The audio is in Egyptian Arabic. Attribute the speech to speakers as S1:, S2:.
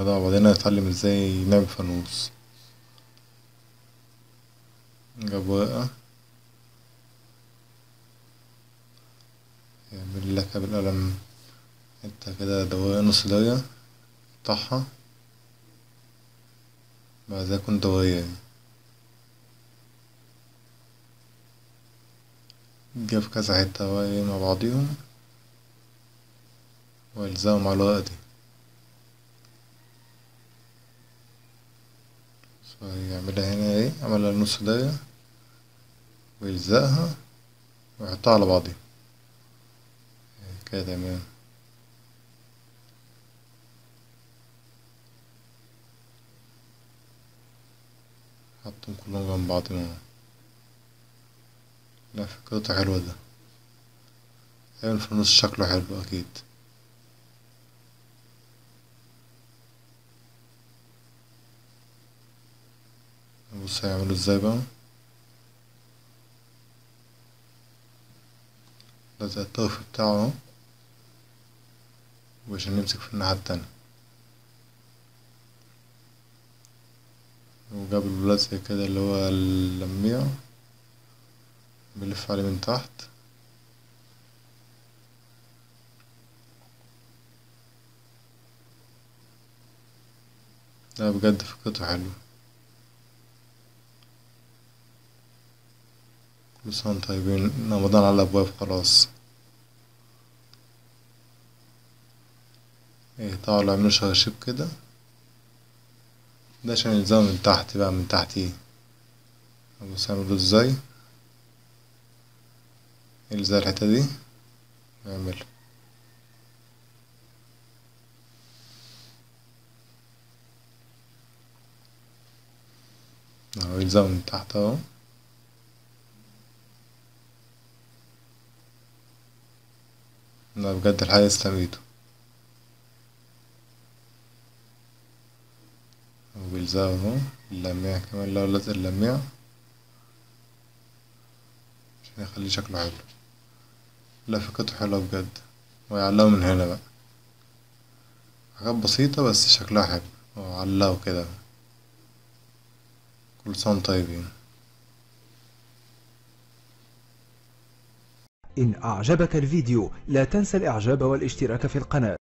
S1: بعد مع بعضنا نتعلم ازاي نعمل فانوس نجيب ورقة يعمل لك بالقلم حتة كده دورية نص دايرة اقطعها بعد كده تكون دورية يعني جاب كذا حتة ورقة مع بعضيهم والزقهم على الورقة دي يعملها هنا ايه عملها نص دايرة ويلزقها ويحطها على بعضها كده تمام حطهم كلهم جنب بعضهم اهو لا فكرته حلوة ده هيعمل فانوس شكله حلو أكيد بص هيعملوا ازاي بقى ده زي الطرف بتاعه اهو وعشان نمسك في الناحية التانية وجاب اللزق كده اللي هو اللميع بنلف عليه من تحت لا بجد فكرته حلوة كل سنة وانتم طيبين رمضان على الأبواب خلاص ايه طبعا يعملوا شراشيب كده ده عشان يلزقوا من تحت بقى من تحتيه بص يعملوا ازاي يلزق الحتة دي ويعملها اهو يلزقوا من تحت اهو لا بجد الحقيقة استميته وبيلزقوا اهو اللميع كمان لو لزق اللميع عشان يخليه شكله حلو لا فكرته حلوة بجد ويعلقوا من هنا بقى حاجات بسيطة بس شكلها حلو وعلقوا كده كل سنة وانتم طيبين
S2: إن أعجبك الفيديو لا تنسى الإعجاب والاشتراك في القناة